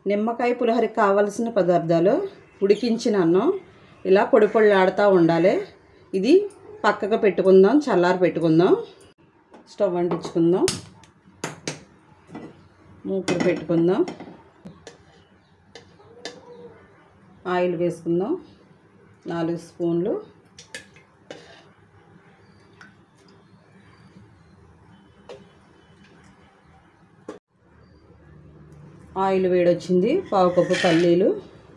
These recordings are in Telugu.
నిమ్మకాయ పులిహోరకి కావలసిన పదార్థాలు ఉడికించిన అన్నం ఇలా పొడి పొడిలాడుతూ ఉండాలి ఇది పక్కగా పెట్టుకుందాం చల్లారి పెట్టుకుందాం స్టవ్ అంటించుకుందాం మూకుడు పెట్టుకుందాం ఆయిల్ వేసుకుందాం నాలుగు స్పూన్లు ఆయిల్ వేడొచ్చింది పావు కప్పు పల్లీలు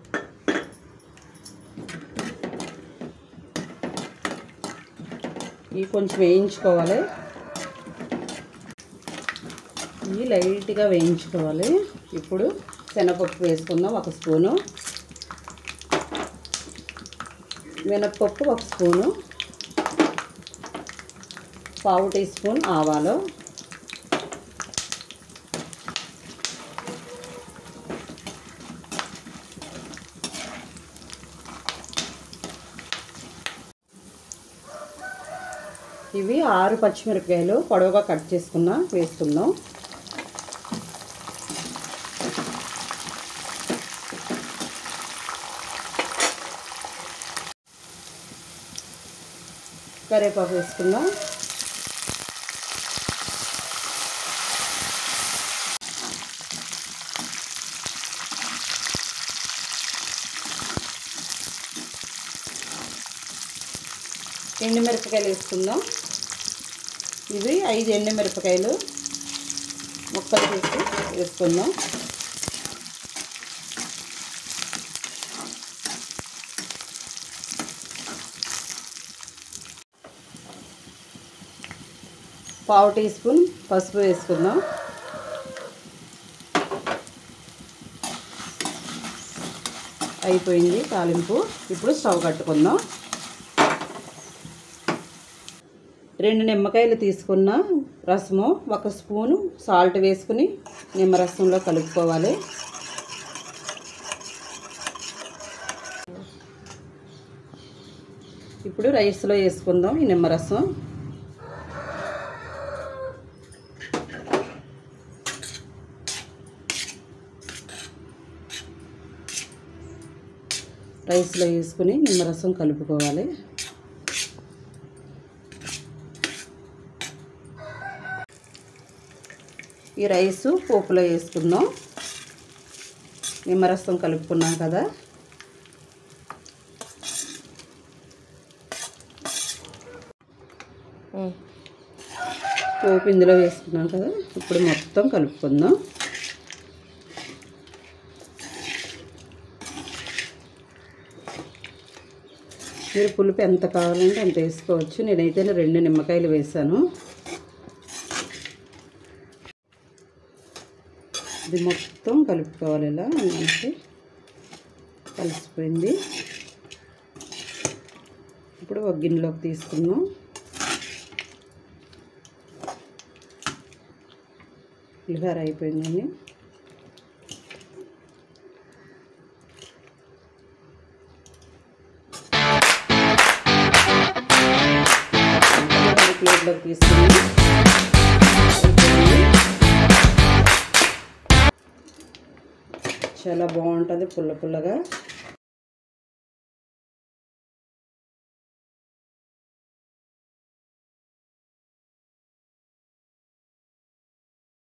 ఇవి కొంచెం వేయించుకోవాలి ఇవి లైట్గా వేయించుకోవాలి ఇప్పుడు శనగపప్పు వేసుకుందాం ఒక స్పూను మినప్పప్పు ఒక స్పూను పావు టీ స్పూన్ ఆవాలు ఇవి ఆరు పచ్చిమిరపకాయలు పొడవుగా కట్ చేసుకున్నా వేసుకుందాం కరివేపాకు వేసుకుందాం ఎండుమిరపకాయలు వేసుకుందాం ఇవి ఐదు ఎండుమిరపకాయలు ముక్కలు తీసి వేసుకుందాం పావు టీ స్పూన్ పసుపు వేసుకుందాం అయిపోయింది తాలింపు ఇప్పుడు స్టవ్ కట్టుకుందాం రెండు నిమ్మకాయలు తీసుకున్న రసము ఒక స్పూను సాల్ట్ వేసుకుని నిమ్మరసంలో కలుపుకోవాలి ఇప్పుడు రైస్లో వేసుకుందాం ఈ నిమ్మరసం రైస్లో వేసుకుని నిమ్మరసం కలుపుకోవాలి ఈ రైసు పోపులో వేసుకుందాం నిమ్మరసం కలుపుకున్నాం కదా పోపు ఇందులో వేసుకున్నాం కదా ఇప్పుడు మొత్తం కలుపుకుందాం మీరు పులుపు ఎంత కావాలంటే అంత వేసుకోవచ్చు నేనైతే రెండు నిమ్మకాయలు వేసాను ఇది మొత్తం కలుపుకోవాలి ఇలా మనకి కలిసిపోయింది ఇప్పుడు ఒక గిన్నెలోకి తీసుకుందాం పులిహోర అయిపోయిందండి ప్లేట్లోకి తీసుకుని చాలా బాగుంటుంది పుల్ల పుల్లగా